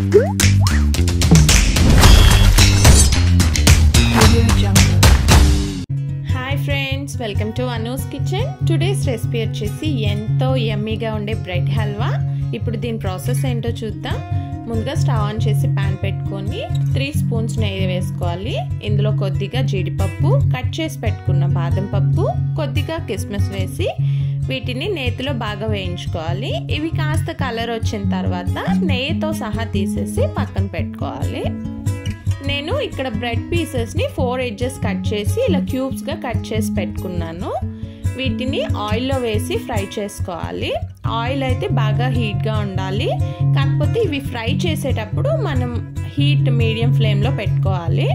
hi friends welcome to Anu's kitchen today's recipe వచ్చేసి ఎంతో యమ్మీగా ఉండే బ్రెడ్ హల్వా ఇప్పుడు దీని ప్రాసెస్ ఏంటో చూద్దాం ముందుగా స్టవ్ ఆన్ చేసి ప్యాన్ పెట్టుకొని త్రీ స్పూన్స్ నెయ్యి వేసుకోవాలి ఇందులో కొద్దిగా జీడిపప్పు కట్ చేసి పెట్టుకున్న బాదం పప్పు కొద్దిగా కిస్మిస్ వేసి వీటిని నేతిలో బాగా వేయించుకోవాలి ఇవి కాస్త కలర్ వచ్చిన తర్వాత నెయ్యితో సహా తీసేసి పక్కన పెట్టుకోవాలి నేను ఇక్కడ బ్రెడ్ పీసెస్ని ఫోర్ ఎడ్జెస్ కట్ చేసి ఇలా క్యూబ్స్గా కట్ చేసి పెట్టుకున్నాను వీటిని ఆయిల్లో వేసి ఫ్రై చేసుకోవాలి ఆయిల్ అయితే బాగా హీట్గా ఉండాలి కాకపోతే ఇవి ఫ్రై చేసేటప్పుడు మనం హీట్ మీడియం ఫ్లేమ్లో పెట్టుకోవాలి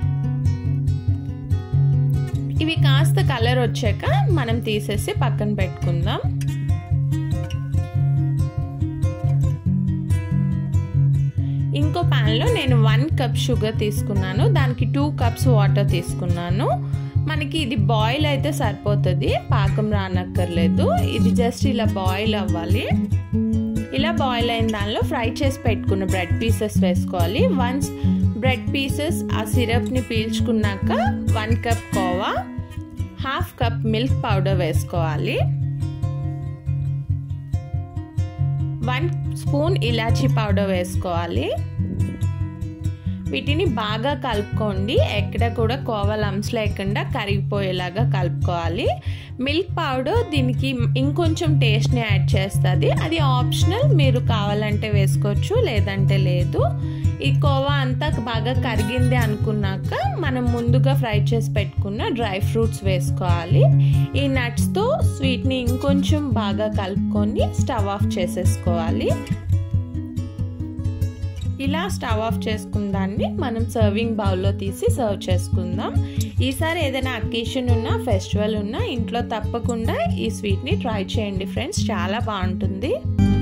ఇవి కాస్త కలర్ వచ్చాక మనం తీసేసి పక్కన పెట్టుకుందాం ఇంకో ప్యాన్లో నేను వన్ కప్ షుగర్ తీసుకున్నాను దానికి టూ కప్స్ వాటర్ తీసుకున్నాను మనకి ఇది బాయిల్ అయితే సరిపోతుంది పాకం రానక్కర్లేదు ఇది జస్ట్ ఇలా బాయిల్ అవ్వాలి ఇలా బాయిల్ అయిన దానిలో ఫ్రై చేసి పెట్టుకున్న బ్రెడ్ పీసెస్ వేసుకోవాలి వన్స్ బ్రెడ్ పీసెస్ ఆ సిరప్ని పీల్చుకున్నాక వన్ కప్ కోవా హాఫ్ కప్ మిల్క్ పౌడర్ వేసుకోవాలి వన్ స్పూన్ ఇలాచీ పౌడర్ వేసుకోవాలి వీటిని బాగా కలుపుకోండి ఎక్కడ కూడా కోవ లంప్స్ లేకుండా కరిగిపోయేలాగా కలుపుకోవాలి మిల్క్ పౌడర్ దీనికి ఇంకొంచెం టేస్ట్ని యాడ్ చేస్తుంది అది ఆప్షనల్ మీరు కావాలంటే వేసుకోవచ్చు లేదంటే లేదు ఈ కోవా అంతా బాగా కరిగింది అనుకున్నాక మనం ముందుగా ఫ్రై చేసి పెట్టుకున్న డ్రై ఫ్రూట్స్ వేసుకోవాలి ఈ నట్స్తో స్వీట్ని ఇంకొంచెం బాగా కలుపుకొని స్టవ్ ఆఫ్ చేసేసుకోవాలి ఇలా స్టవ్ ఆఫ్ చేసుకున్న దాన్ని మనం సర్వింగ్ బౌల్లో తీసి సర్వ్ చేసుకుందాం ఈసారి ఏదైనా అకేషన్ ఉన్నా ఫెస్టివల్ ఉన్నా ఇంట్లో తప్పకుండా ఈ స్వీట్ని ట్రై చేయండి ఫ్రెండ్స్ చాలా బాగుంటుంది